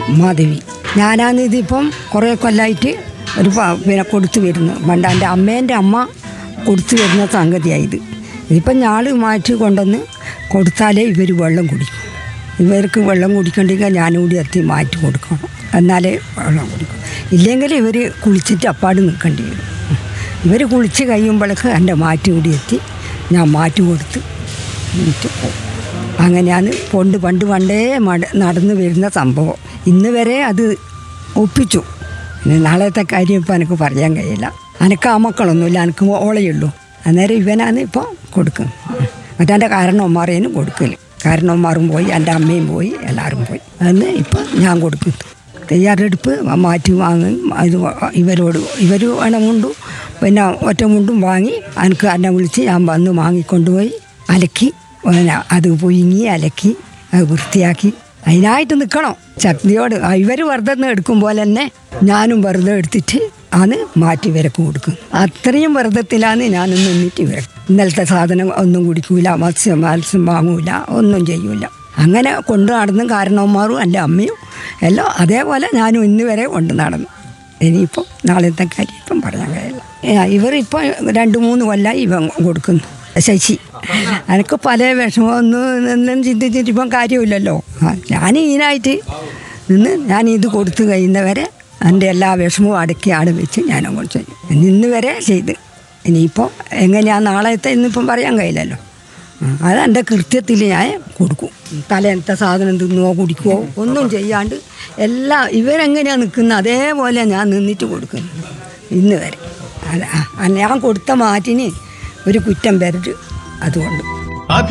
മാധവി ഞാനാണ് ഇതിപ്പം കുറേ കൊല്ലമായിട്ട് ഒരു പ- പിന്നെ കൊടുത്തു വരുന്നു പണ്ട് എൻ്റെ അമ്മേൻ്റെ അമ്മ കൊടുത്തു വരുന്ന സംഗതിയായത് ഇതിപ്പം ഞാൾ മാറ്റി കൊണ്ടുവന്ന് കൊടുത്താലേ ഇവർ വെള്ളം കുടിക്കും ഇവർക്ക് വെള്ളം കുടിക്കണ്ടെങ്കിൽ ഞാനും കൂടി എത്തി മാറ്റി കൊടുക്കണം എന്നാലേ വെള്ളം കുടിക്കും ഇല്ലെങ്കിൽ ഇവർ കുളിച്ചിട്ട് അപ്പാട് നിൽക്കേണ്ടി വരും ഇവർ കുളിച്ച് കഴിയുമ്പോഴേക്ക് എൻ്റെ മാറ്റി കൂടി എത്തി ഞാൻ മാറ്റി കൊടുത്ത് എന്നിട്ട് പോകും അങ്ങനെയാണ് പണ്ട് പണ്ട് പണ്ടേ മട നടന്നു വരുന്ന സംഭവം ഇന്ന് വരെ അത് ഒപ്പിച്ചു പിന്നെ നാളത്തെ കാര്യം ഇപ്പം എനിക്ക് പറയാൻ കഴിയില്ല എനിക്ക് ആ മക്കളൊന്നുമില്ല എനിക്ക് ഓളയുള്ളൂ അന്നേരം ഇവനാണ് ഇപ്പോൾ കൊടുക്കുന്നത് മറ്റേ എൻ്റെ കാരണവന്മാരേനും കൊടുക്കൽ കാരണവന്മാരും പോയി എൻ്റെ അമ്മയും പോയി എല്ലാവരും പോയി അന്ന് ഇപ്പം ഞാൻ കൊടുക്കുന്നു തയ്യാറെടുപ്പ് മാറ്റി വാങ്ങും ഇത് ഇവരോട് ഇവർ വേണമുണ്ടും പിന്നെ ഒറ്റ മുണ്ടും വാങ്ങി എനിക്ക് എന്നെ വിളിച്ച് ഞാൻ വന്ന് വാങ്ങിക്കൊണ്ടുപോയി അലക്കി പിന്നെ അത് പുഴുങ്ങി അലക്കി അത് വൃത്തിയാക്കി അതിനായിട്ട് നിൽക്കണം ശക്തിയോട് ഇവർ വെറുതെ ഒന്ന് എടുക്കും പോലെ തന്നെ ഞാനും വെറുതെ എടുത്തിട്ട് ആണ് മാറ്റി ഇവരക്ക് കൊടുക്കും അത്രയും വെറുതത്തിലാണ് ഞാൻ നിന്നിട്ട് ഇവരെ ഇന്നലത്തെ സാധനം ഒന്നും കുടിക്കൂല മത്സ്യം മത്സ്യം വാങ്ങൂല ഒന്നും ചെയ്യൂല അങ്ങനെ കൊണ്ട് നടന്നും കാരണവന്മാരും എൻ്റെ അമ്മയും എല്ലാം അതേപോലെ ഞാനും ഇന്ന് വരെ കൊണ്ട് നടന്നു ഇനിയിപ്പോൾ നാളത്തെ കാര്യം ഇപ്പം പറയാൻ കഴിയില്ല ഇവരിപ്പോൾ രണ്ട് മൂന്ന് കൊല്ലമായി ഇവൻ കൊടുക്കുന്നു ശശി എനിക്ക് പല വിഷമമൊന്നും ഒന്നും ചിന്തിച്ചിട്ട് ഇപ്പം കാര്യമില്ലല്ലോ ആ, ഞാൻ ഇതിനായിട്ട് നിന്ന് ഞാൻ ഇത് കൊടുത്തു കഴിയുന്നവരെ എൻ്റെ എല്ലാ വിഷമവും അടക്കി ആട് വെച്ച് ഞാൻ അങ്ങോട്ട് ചെയ്യും ഇന്ന് വരെ ചെയ്ത് ഇനിയിപ്പോൾ എങ്ങനെയാണ് നാളത്തെ ഇന്നിപ്പം പറയാൻ കഴിയില്ലല്ലോ ആ, അത് എൻ്റെ കൃത്യത്തിൽ ഞാൻ കൊടുക്കും തലേന്നത്തെ സാധനം തിന്നുവോ കുടിക്കുവോ ഒന്നും ചെയ്യാണ്ട് എല്ലാം ഇവരെങ്ങനെയാണ് നിൽക്കുന്നത് അതേപോലെ ഞാൻ നിന്നിട്ട് കൊടുക്കുന്നു ഇന്ന് വരെ അല്ല ആ, ഞാൻ കൊടുത്ത മാറ്റിന് ഒരു കുറ്റം വരരുത് അതുകൊണ്ട്